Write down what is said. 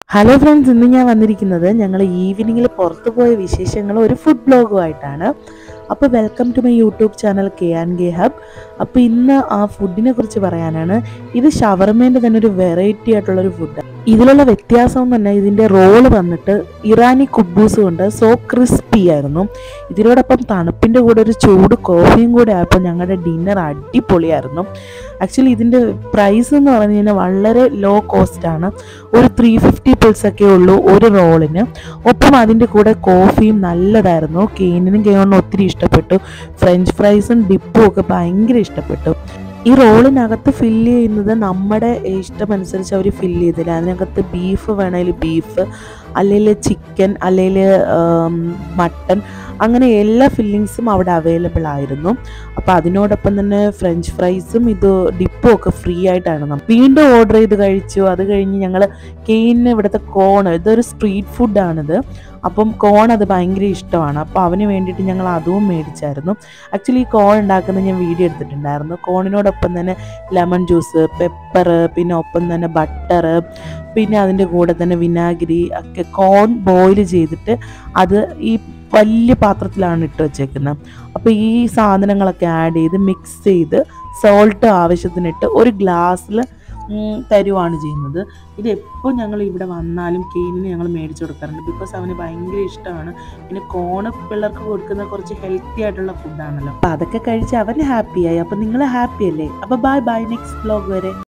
hello friends ഇന്ന് ഞാൻ വന്നിരിക്കുന്നത് ഞങ്ങൾ ഈവനിങ്ങിൽ പുറത്തു പോയ വിശേഷങ്ങൾ ഒരു ഫുഡ് ബ്ലോഗുമായിട്ടാണ് അപ്പോൾ welcome to my YouTube channel K and K hub അപ്പോൾ ഇന്ന് ആ ഫുഡിനെ കുറിച്ച് പറയാനാണ് ഇത് ഷവർമേൻ്റെ തന്നെ ഒരു വെറൈറ്റി ആയിട്ടുള്ളൊരു ഫുഡ് ഇതിലുള്ള വ്യത്യാസം എന്ന് പറഞ്ഞാൽ ഇതിൻ്റെ റോള് വന്നിട്ട് ഇറാനി കുബൂസ് കൊണ്ട് സോ ക്രിസ്പി ആയിരുന്നു ഇതിനോടൊപ്പം തണുപ്പിൻ്റെ കൂടെ ഒരു ചൂട് കോഫിയും കൂടെ ആയപ്പോൾ ഞങ്ങളുടെ ഡിന്നർ അടിപൊളിയായിരുന്നു ആക്ച്വലി ഇതിൻ്റെ പ്രൈസ് എന്ന് പറഞ്ഞു കഴിഞ്ഞാൽ വളരെ ലോ കോസ്റ്റ് ആണ് ഒരു ത്രീ ഫിഫ്റ്റി ഒക്കെ ഉള്ളൂ ഒരു റോളിന് ഒപ്പം അതിൻ്റെ കൂടെ കോഫിയും നല്ലതായിരുന്നു കെയിനിനും കെയിനും ഒത്തിരി ഇഷ്ടപ്പെട്ടു ഫ്രഞ്ച് ഫ്രൈസും ഡിപ്പും ഒക്കെ ഭയങ്കര ഇഷ്ടപ്പെട്ടു ഈ റോളിനകത്ത് ഫില്ല് ചെയ്യുന്നത് നമ്മുടെ ഇഷ്ടമനുസരിച്ച് അവർ ഫില്ല് ചെയ്തില്ല അതിനകത്ത് ബീഫ് വേണമെങ്കിൽ ബീഫ് അല്ലെങ്കിൽ ചിക്കൻ അല്ലെങ്കിൽ മട്ടൺ അങ്ങനെ എല്ലാ ഫില്ലിങ്സും അവിടെ അവൈലബിൾ ആയിരുന്നു അപ്പോൾ അതിനോടൊപ്പം തന്നെ ഫ്രഞ്ച് ഫ്രൈസും ഇത് ഡിപ്പും ഒക്കെ ഫ്രീ ആയിട്ടാണ് നമ്മൾ വീണ്ടും ഓർഡർ ചെയ്ത് കഴിച്ചു അത് കഴിഞ്ഞ് ഞങ്ങൾ കെയിന് ഇവിടുത്തെ കോണ് ഇതൊരു സ്ട്രീറ്റ് ഫുഡാണിത് അപ്പം കോൺ അത് ഭയങ്കര ഇഷ്ടമാണ് അപ്പോൾ അവന് വേണ്ടിയിട്ട് ഞങ്ങൾ അതും മേടിച്ചായിരുന്നു ആക്ച്വലി ഈ കോൺ ഉണ്ടാക്കുന്നത് ഞാൻ വീഡിയോ എടുത്തിട്ടുണ്ടായിരുന്നു കോണിനോടൊപ്പം തന്നെ ലെമൺ ജ്യൂസ് പെപ്പർ പിന്നെ ഒപ്പം തന്നെ ബട്ടർ പിന്നെ അതിൻ്റെ കൂടെ തന്നെ വിനാഗിരി ഒക്കെ കോൺ ബോയിൽ ചെയ്തിട്ട് അത് ഈ വലിയ പാത്രത്തിലാണ് ഇട്ട് വെച്ചേക്കുന്നത് അപ്പോൾ ഈ സാധനങ്ങളൊക്കെ ആഡ് ചെയ്ത് മിക്സ് ചെയ്ത് സോൾട്ട് ആവശ്യത്തിനിട്ട് ഒരു ഗ്ലാസ്സിൽ തരുവാണ് ചെയ്യുന്നത് ഇത് എപ്പോൾ ഞങ്ങൾ ഇവിടെ വന്നാലും കെയിനിന് ഞങ്ങൾ മേടിച്ചു കൊടുക്കാറുണ്ട് ബിക്കോസ് അവന് ഭയങ്കര ഇഷ്ടമാണ് പിന്നെ കോണ് പിള്ളേർക്ക് കൊടുക്കുന്ന കുറച്ച് ഹെൽത്തി ആയിട്ടുള്ള ഫുഡാണല്ലോ അപ്പോൾ അതൊക്കെ കഴിച്ച് അവൻ ഹാപ്പിയായി അപ്പോൾ നിങ്ങൾ ഹാപ്പി അല്ലേ അപ്പോൾ ബൈ ബൈ നെക്സ്റ്റ് വ്ലോഗ് വരെ